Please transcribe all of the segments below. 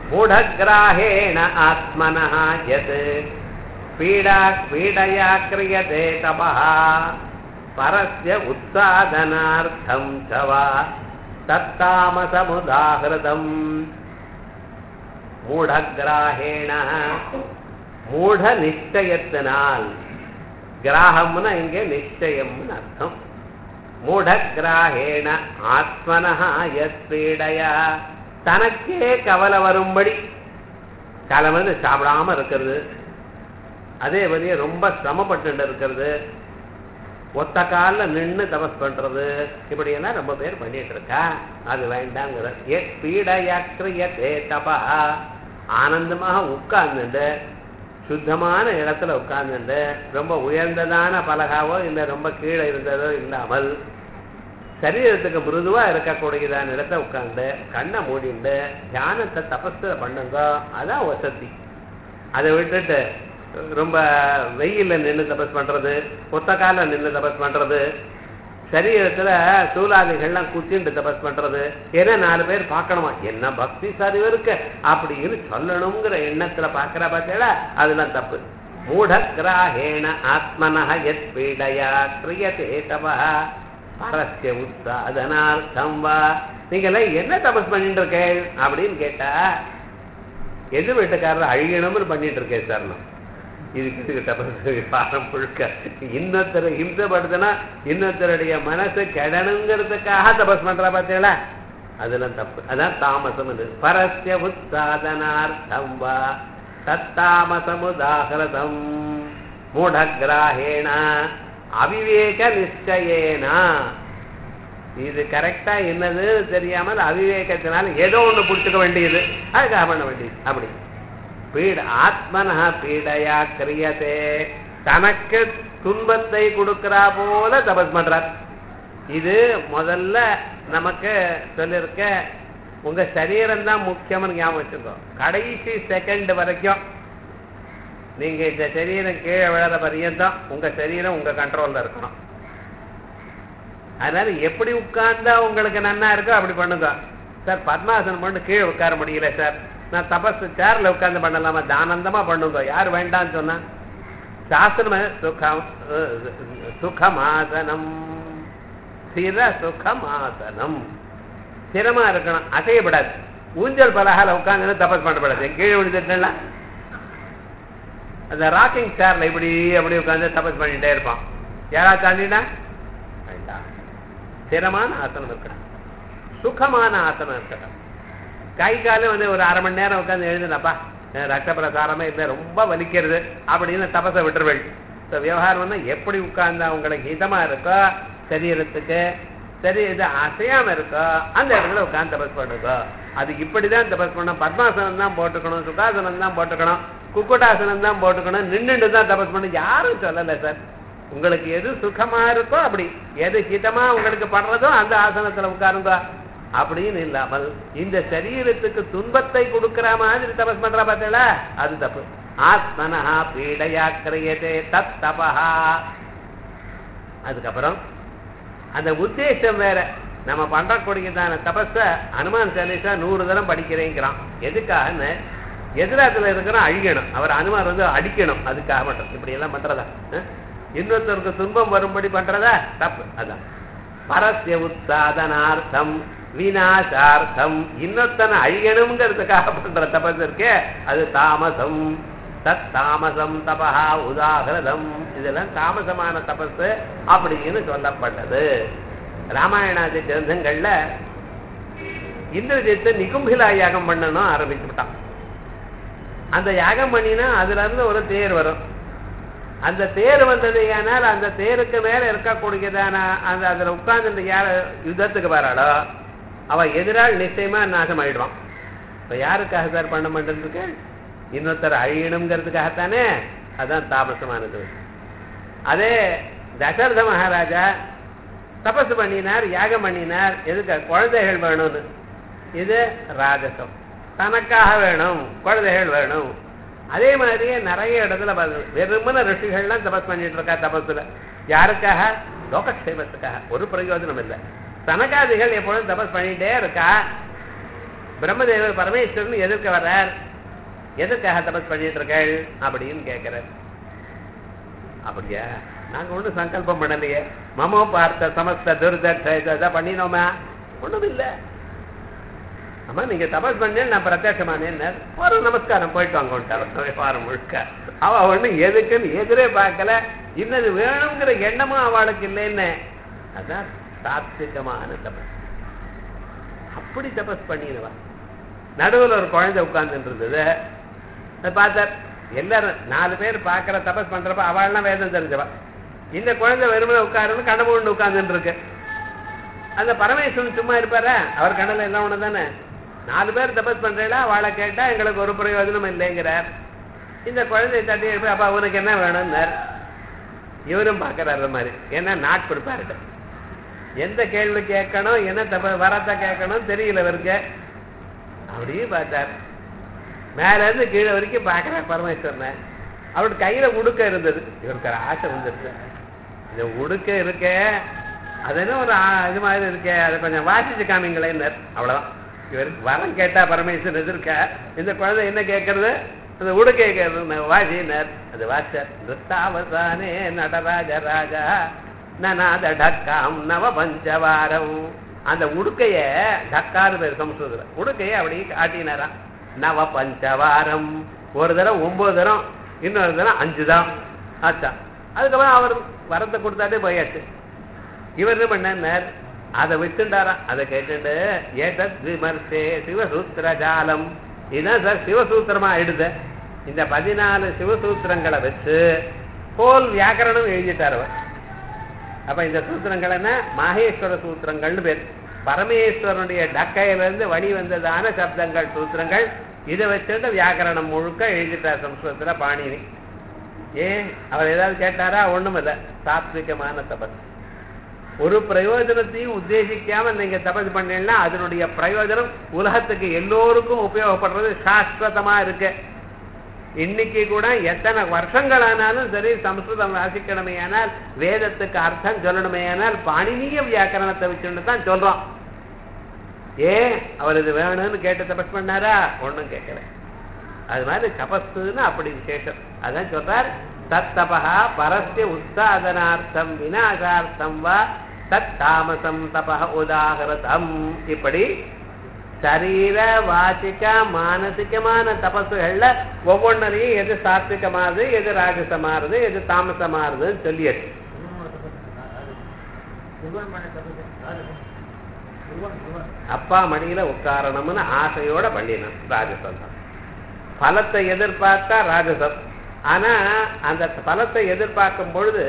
मूढग्राहेण आत्मनः यत् पीडा पीडया क्रियते तपः परस्य उत्सादनार्थं च वा तत्तामसमुदाहृतम् மூடகிராகேண மூட நிச்சயத்தினால் கிராகம்னா இங்கே நிச்சயம்னு அர்த்தம் மூடகிராகேண ஆத்மனஹா எத் பீடையா தனக்கே கவலை வரும்படி காலம் வந்து சாப்பிடாம இருக்கிறது அதே மாதிரி ரொம்ப சிரமப்பட்டு இருக்கிறது ஒத்த காலில் நின்று தபஸ் பண்றது இப்படி எல்லாம் ரொம்ப பேர் பண்ணிட்டு இருக்கா அது வேண்டாங்கிற ஏ பீடையாக்கிரியதே தபா ஆனந்தமாக உட்கார்ந்துட்டு சுத்தமான இடத்துல உட்கார்ந்துட்டு ரொம்ப உயர்ந்ததான பலகாவோ இல்லை ரொம்ப கீழே இருந்ததோ இல்லாமல் சரீரத்துக்கு மிருதுவா இருக்கக்கூடியதான இடத்த உட்காந்து கண்ணை மூடிண்டு தியானத்தை தபஸ் பண்ணுங்க அதான் வசதி அதை விட்டுட்டு ரொம்ப வெயில்ல நின்று தபஸ் பண்றது ஒத்த கால நின்று தபஸ் பண்றது சரீரத்துல சூலாதிகள்லாம் குத்திண்டு தபஸ் பண்றது ஏன்னா நாலு பேர் பார்க்கணுமா என்ன பக்தி சரிவு இருக்கு அப்படின்னு சொல்லணுங்கிற எண்ணத்துல பாக்குற பார்த்தேடா அதெல்லாம் தப்பு மூடகிராகேண ஆத்மனஹ எத் பீடையா கிரியதே தபா பரஸ்ய உத்தாதனார்த்தம் வா நீங்கெல்லாம் என்ன தபஸ் பண்ணிட்டு இருக்கேன் அப்படின்னு கேட்டா எது வீட்டுக்காரர் அழியணும்னு பண்ணிட்டு இருக்கேன் சார் நான் இதுக்கு இதுக்கு தபஸ் பாரம் முழுக்க இன்னொருத்தரை ஹிம்சப்படுத்தினா இன்னொருத்தருடைய மனசு கெடணுங்கிறதுக்காக தபஸ் பண்றா பார்த்தீங்களா அதெல்லாம் தப்பு அதான் தாமசம் பரஸ்ய உத்தாதனார்த்தம் வா தத்தாமசமுதாகிருதம் மூடகிராகேண அவிவேக நிச்சயேனா இது கரெக்டா என்னது தெரியாமல் அவிவேகத்தினால ஏதோ ஒண்ணு பிடிச்சுக்க வேண்டியது அதுக்காக பண்ண வேண்டியது அப்படி பீட ஆத்மனா பீடையா கிரியதே தனக்கு துன்பத்தை கொடுக்கிறா போல தபஸ் பண்றார் இது முதல்ல நமக்கு சொல்லிருக்க உங்க சரீரம் தான் முக்கியம்னு ஞாபகம் வச்சுக்கோ கடைசி செகண்ட் வரைக்கும் நீங்க இந்த சரீரம் கீழே விழற பரியந்தம் உங்க சரீரம் உங்க கண்ட்ரோல்ல இருக்கணும் அதனால எப்படி உட்கார்ந்தா உங்களுக்கு நன்னா இருக்கோ அப்படி பண்ணுங்க சார் பத்மாசனம் பண்ணி கீழே உட்கார முடியல சார் நான் தபஸ் சேர்ல உட்கார்ந்து பண்ணலாமா தானந்தமா பண்ணுங்க யார் வேண்டாம்னு சொன்னா சாஸ்திரம் சுகம் சுகமாசனம் ஸ்திர சுகமாசனம் ஸ்திரமா இருக்கணும் அசையப்படாது ஊஞ்சல் பலகால உட்காந்து தபஸ் பண்ணப்படாது கீழே விழுந்துட்டுல அந்த ராக்கிங் சேர்ல இப்படி அப்படி உட்காந்து தபஸ் பண்ணிட்டே இருப்பான் யாரா தாண்டினா வேண்டாம் ஸ்திரமான ஆசனம் இருக்கணும் சுகமான ஆசனம் இருக்கணும் கை காலம் வந்து ஒரு அரை மணி நேரம் உட்காந்து எழுதுனப்பா ரத்த பிரசாரமே இல்லை ரொம்ப வலிக்கிறது அப்படின்னு தபசை விட்டுருவேள் இப்போ விவகாரம் வந்து எப்படி உட்கார்ந்தா உங்களுக்கு ஹிதமா இருக்கோ சரீரத்துக்கு சரி இது அசையாம இருக்கோ அந்த இடத்துல உட்காந்து தபஸ் பண்ணுங்க அது இப்படிதான் தபஸ் பண்ணணும் பத்மாசனம் தான் போட்டுக்கணும் சுகாசனம் தான் போட்டுக்கணும் குக்குட்டாசனம் தான் போட்டுக்கணும் நின்றுட்டு தான் தபஸ் பண்ணணும் யாரும் சொல்லலை சார் உங்களுக்கு எது சுகமா இருக்கோ அப்படி எது ஹிதமா உங்களுக்கு படுறதோ அந்த ஆசனத்துல உட்காருங்க அப்படின்னு இல்லாமல் இந்த சரீரத்துக்கு துன்பத்தை கொடுக்கிற மாதிரி தபஸ் பண்றா பார்த்தீங்களா அது தப்பு ஆத்மனஹா பீடையா கிரியதே தத் தபஹா அதுக்கப்புறம் அந்த உத்தேசம் வேற நம்ம பண்றக்கூடியதான தபஸ அனுமான் சாலிசா நூறு தரம் படிக்கிறேங்கிறான் எதுக்காகன்னு எதிராத்துல இருக்கிறோம் அழிக்கணும் அவர் அனுமார் வந்து அடிக்கணும் அதுக்காக மட்டும் இப்படி எல்லாம் பண்றதா இன்னொருத்தருக்கு துன்பம் வரும்படி பண்றதா தப்பு அதான் பரஸ்ய உத்தாதனார்த்தம் விநாசார்த்தம் இன்னொருத்தனை அழியணுங்கிறதுக்காக பண்ற தபஸ் இருக்கே அது தாமசம் தத் தாமசம் தபஹா உதாகிருதம் இதெல்லாம் தாமசமான தபஸ் அப்படின்னு சொல்லப்பட்டது ராமாயணாதி கிரந்தங்கள்ல இந்திரஜித்தை நிகும்பிலா யாகம் பண்ணணும் ஆரம்பிச்சு விட்டான் அந்த யாகம் பண்ணினா அதுல இருந்து ஒரு தேர் வரும் அந்த தேர் வந்தது ஏனால் அந்த தேருக்கு மேல இருக்கக்கூடியதான அந்த அதுல உட்கார்ந்து யார யுத்தத்துக்கு வராளோ அவ எதிரால் நிச்சயமா நாசம் ஆயிடுவான் இப்ப யாருக்காக சார் பண்ண மாட்டேருக்கு இன்னொருத்தர் அழியணுங்கிறதுக்காகத்தானே அதான் தாமசமானது அதே தசரத மகாராஜா தபசு பண்ணினார் யாகம் பண்ணினார் எதுக்கு குழந்தைகள் வேணும்னு இது ராஜசம் தனக்காக வேணும் குழந்தைகள் வேணும் அதே மாதிரியே நிறைய இடத்துல வெறுமன ரிஷிகள்லாம் தபஸ் பண்ணிட்டு இருக்கா தபஸ்ல யாருக்காக லோகக்ஷேமத்துக்காக ஒரு பிரயோஜனம் இல்லை சனகாதிகள் எப்பொழுதும் தபஸ் பண்ணிட்டே இருக்கா பிரம்மதேவர் பரமேஸ்வரன் எதிர்க்க வர்றார் எதற்காக தபஸ் பண்ணிட்டு இருக்கள் அப்படின்னு கேட்கிறார் அப்படியா நாங்க ஒண்ணும் சங்கல்பம் பண்ணலையே மமோ பார்த்த சமஸ்த துர்தட்ச பண்ணினோமா ஒண்ணும் இல்ல அம்மா நீங்க தபஸ் பண்ணி நான் பிரத்யட்சமானேன் ஒரு நமஸ்காரம் போயிட்டு வாங்க வாரம் முழுக்க அவ ஒண்ணு எதுக்குன்னு எதிரே பார்க்கல இன்னது வேணுங்கிற எண்ணமும் அவளுக்கு இல்லைன்னு அதான் சாத்விகமான தபஸ் அப்படி தபஸ் பண்ணிடுவா நடுவில் ஒரு குழந்தை உட்கார்ந்துட்டு இருந்தது அதை பார்த்தார் எல்லாரும் நாலு பேர் பார்க்குற தபஸ் பண்றப்ப அவள்லாம் வேதம் தெரிஞ்சவா இந்த குழந்தை வெறுமனை உட்காருன்னு கண்ணை மூண்டு உட்கார்ந்துட்டு இருக்கு அந்த பரமேஸ்வரன் சும்மா இருப்பாரா அவர் கண்ணில் எல்லாம் ஒன்று தானே நாலு பேர் தபஸ் பண்றீங்களா அவளை கேட்டா எங்களுக்கு ஒரு பிரயோஜனம் இல்லைங்கிறார் இந்த குழந்தையை தட்டி எழுப்பி அப்பா உனக்கு என்ன வேணும்னார் இவரும் பார்க்கறாரு அந்த மாதிரி ஏன்னா நாட் கொடுப்பாரு எந்த கேள்வி கேட்கணும் என்ன தப்ப வரத்தை கேட்கணும் தெரியல இவருக்கு அப்படியே பார்த்தார் மேல இருந்து கீழே வரைக்கும் பார்க்கறார் பரமேஸ்வரனை அவருக்கு கையில உடுக்க இருந்தது இவருக்கு ஒரு ஆசை வந்துருச்சு இந்த உடுக்க இருக்க அது என்ன ஒரு ஆ- இது மாதிரி இருக்கே அதை கொஞ்சம் வாசிச்சு காமிங்களேன்னார் அவ்வளவுதான் இவருக்கு வரம் கேட்டா பரமேஸ்வரன் எதிர்க்க இந்த குழந்தை என்ன கேட்கறது அந்த உடுக்கை கேட்கறது வாசினார் அது வாசிச்சார் நிறுத்தாவசானே நடராஜ ராஜா நநாத டக்காம் நவ பஞ்சவாரம் அந்த உடுக்கைய டக்காரு பேர் சம்ஸ்கிருதத்துல உடுக்கைய அப்படி காட்டினாராம் நவ பஞ்சவாரம் ஒரு தரம் ஒன்பது தரம் இன்னொரு தரம் அஞ்சு தான் ஆச்சா அதுக்கப்புறம் அவர் வரத்தை கொடுத்தாட்டே போயாச்சு இவர் என்ன பண்ணார் அதை விட்டுண்டாராம் அதை கேட்டுட்டு ஏதத் விமர்சே சிவசூத்திர ஜாலம் இதுதான் சார் சிவசூத்திரமா ஆயிடுது இந்த பதினாலு சிவசூத்திரங்களை வச்சு ஹோல் வியாக்கரணம் எழுதிட்டார் அவர் அப்ப இந்த சூத்திரங்கள் என்ன மாகேஸ்வர சூத்திரங்கள்னு பேர் பரமேஸ்வரனுடைய டக்கையிலிருந்து வழி வந்ததான சப்தங்கள் சூத்திரங்கள் இதை வச்சுட்டு வியாக்கரணம் முழுக்க எழுதிட்டார் சம்ஸ்கிருதத்துல பாணினி ஏன் அவர் ஏதாவது கேட்டாரா ஒண்ணும் இல்ல சாத்விகமான தபஸ் ஒரு பிரயோஜனத்தையும் உத்தேசிக்காம நீங்க தபஸ் பண்ணீங்கன்னா அதனுடைய பிரயோஜனம் உலகத்துக்கு எல்லோருக்கும் உபயோகப்படுறது சாஸ்வதமா இருக்கு இன்னைக்கு கூட எத்தனை வருஷங்கள் ஆனாலும் சரி சம்ஸ்கிருதம் வாசிக்கணுமே ஆனால் வேதத்துக்கு அர்த்தம் சொல்லணுமே ஆனால் பாணினிய வியாக்கரணத்தை வச்சுன்னு தான் சொல்றோம் ஏன் அவர் இது வேணும்னு கேட்டு தபஸ் பண்ணாரா ஒண்ணும் கேட்கல அது மாதிரி தபஸ்துன்னு அப்படி விசேஷம் அதான் சொல்றார் தத் தபா பரஸ்ய உத்தாதனார்த்தம் விநாசார்த்தம் வா தத் தாமசம் தப உதாகரதம் இப்படி சரீர வாசிக்க மானசிகமான தபசுகள்ல ஒவ்வொன்றையும் எது சாத்விகமானது எது ராஜசமானது எது தாமசமானதுன்னு சொல்லியாச்சு அப்பா மடியில உட்காரணும்னு ஆசையோட பண்ணினான் ராஜசம் தான் பலத்தை எதிர்பார்த்தா ராஜசம் ஆனா அந்த பலத்தை எதிர்பார்க்கும் பொழுது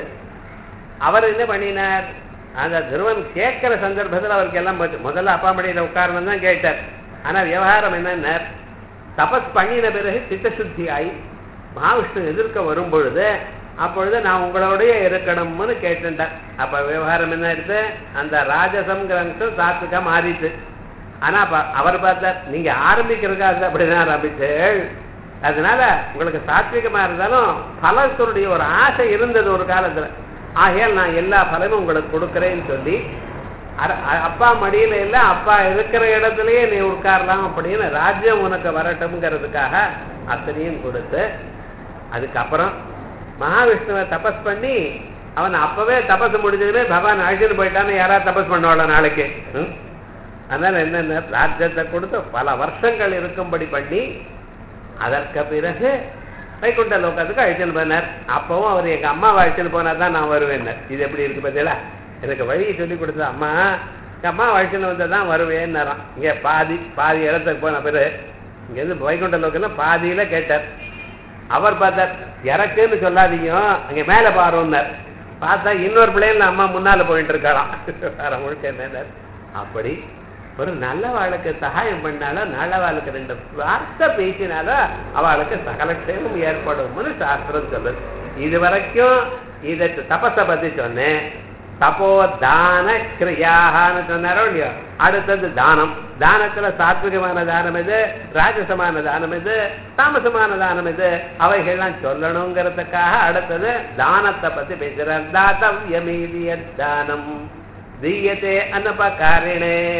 அவர் என்ன பண்ணினார் அந்த துருவன் கேட்கிற சந்தர்ப்பத்தில் அவருக்கு எல்லாம் போச்சு முதல்ல அப்பா மடியில உட்காரணும் தான் கேட்டார் ஆனா விவகாரம் என்னன்னா தபஸ் பண்ணின பிறகு சித்தசுத்தி ஆகி மகாவிஷ்ணு எதிர்க்க வரும் பொழுது அப்பொழுது நான் உங்களோடய இருக்கணும்னு கேட்டுட்டேன் அப்ப விவகாரம் என்ன எடுத்து அந்த ராஜசம்ங்கிற அம்சம் சாத்விகா மாறிட்டு ஆனா அப்ப அவர் பார்த்தார் நீங்க ஆரம்பிக்கிறதுக்காக அப்படிதான் ஆரம்பிச்சு அதனால உங்களுக்கு சாத்விகமா இருந்தாலும் பலத்தினுடைய ஒரு ஆசை இருந்தது ஒரு காலத்துல ஆகையால் நான் எல்லா பலனும் உங்களுக்கு கொடுக்குறேன்னு சொல்லி அர- அ- அப்பா மடியில இல்ல அப்பா இருக்கிற இடத்துலயே நீ உட்காரலாம் அப்படின்னு ராஜ்யம் உனக்கு வரட்டும்ங்கிறதுக்காக அத்தனையும் கொடுத்து அதுக்கப்புறம் மகாவிஷ்ணுவை தபஸ் பண்ணி அவன் அப்பவே தபஸ் முடிஞ்சதுமே பகவான் அழைச்சிட்டு போயிட்டான்னு யாராவது தபஸ் பண்ணுவாள நாளைக்கு ம்? அதனால என்னென்ன ராஜ்யத்தை கொடுத்து பல வருஷங்கள் இருக்கும்படி பண்ணி அதற்கு பிறகு வைகுண்ட லோகத்துக்கு அழைச்சிட்டு போனார் அப்பவும் அவர் எங்க அம்மாவை அழைச்சிட்டு போனா தான் நான் வருவேன் இது எப்படி இருக்கு பார்த்தீங்களா எனக்கு வழியை சொல்லி கொடுத்தது அம்மா எங்க அம்மா அழைச்சிட்டு வந்தா தான் வருவேன்னாராம் இங்க பாதி பாதி இடத்துக்கு போன பிறகு இங்கேருந்து வைகுண்ட லோகத்துல பாதியில கேட்டார் அவர் பார்த்தார் இறக்குன்னு சொல்லாதீங்க அங்க மேல பாருன்னார் பார்த்தா இன்னொரு பிள்ளைங்க அம்மா முன்னால போயிட்டு இருக்காளாம் வேற முழுக்க என்ன அப்படி ஒரு நல்ல வாழ்க்கை சகாயம் பண்ணாலும் நல்ல வாழ்க்கை ரெண்டு வார்த்தை பேசினாலும் அவளுக்கு சகல க்ஷேமம் ஏற்படும்னு சாஸ்திரம் சொல்லுது இது வரைக்கும் இதை தபஸை பத்தி சொன்னேன் தபோ தான கிரியாகான்னு சொன்னாரோ இல்லையோ அடுத்தது தானம் தானத்துல சாத்விகமான தானம் எது ராஜசமான தானம் எது தாமசமான தானம் எது அவைகள்லாம் சொல்லணுங்கிறதுக்காக அடுத்தது தானத்தை பத்தி பேசுறார் தாத்தவ்யமீதிய தானம் தீயத்தே அன்னபகாரிணே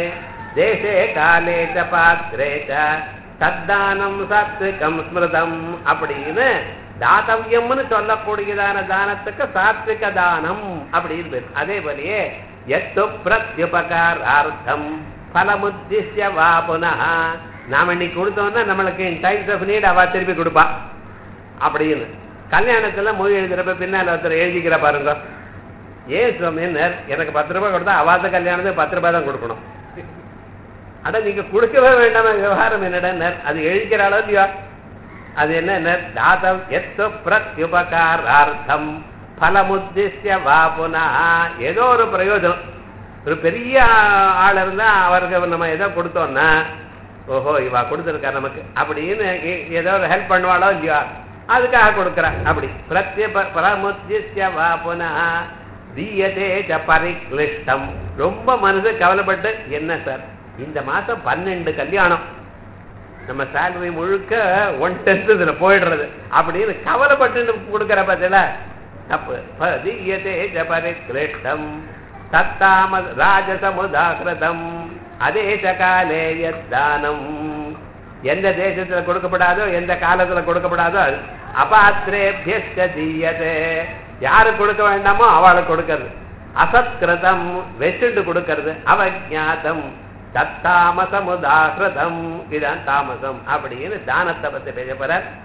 தேசே காலே ச பாத்திரே ச தத்தானம் சாத்விகம் ஸ்மிருதம் அப்படின்னு தாத்தவியம்னு சொல்லக்கூடியதான தானத்துக்கு சாத்விக தானம் அப்படின்னு பேர் அதே போலயே எத்து பிரத்யுபகாரார்த்தம் பலமுத்திய வா புனः நாம இன்னைக்கு கொடுத்தோம்னா நம்மளுக்கு டைம்ஸ் ஆஃப் நீட் அவ திருப்பி கொடுப்பா அப்படின்னு கல்யாணத்துல மொழி எழுதுறப்ப பின்னால ஒருத்தர் எழுதிக்கிற பாருங்க ஏன் சுவாமினர் எனக்கு பத்து ரூபாய் கொடுத்தா அவாத கல்யாணத்துக்கு பத்து ரூபாய் தான் கொடுக்கணும் அட நீங்க கொடுக்கவே வேண்டாம விவகாரம் என்னடா அது எழுதிக்கிற அளவு இல்லையா அது என்ன தாதம் எத்து பிரத்யுபகாரார்த்தம் பலமுத்திய வா புனா ஏதோ ஒரு பிரயோஜனம் ஒரு பெரிய ஆள் இருந்தா அவருக்கு நம்ம ஏதோ கொடுத்தோம்னா ஓஹோ இவா கொடுத்துருக்கா நமக்கு அப்படின்னு ஏ- ஏதோ ஒரு ஹெல்ப் பண்ணுவாளோ இல்லையா அதுக்காக கொடுக்குறா அப்படி பிரத்ய பரமுத்திய வா புனா தீயதே ச பரிக்ளிஷ்டம் ரொம்ப மனசு கவலைப்பட்டு என்ன சார் இந்த மாசம் பன்னெண்டு கல்யாணம் நம்ம சேலரி முழுக்க ஒன் டென்த் இதுல போயிடுறது அப்படின்னு கவலைப்பட்டு கொடுக்கிற பதில தப்பு பதியதே ஜபரி கிரேஷ்டம் தத்தாம ராஜசமுதாகிருதம் அதே காலே தானம் எந்த தேசத்துல கொடுக்கப்படாதோ எந்த காலத்துல கொடுக்கப்படாதோ அது அபாத்திரேபிய தீயதே யாரு கொடுக்க வேண்டாமோ அவளுக்கு கொடுக்கறது அசத்கிருதம் வச்சுட்டு கொடுக்கறது அவஜாதம் தத்தாமசமுதாகிருதம் இதான் தாமசம் அப்படின்னு தானத்தை பத்தி பேச போறார்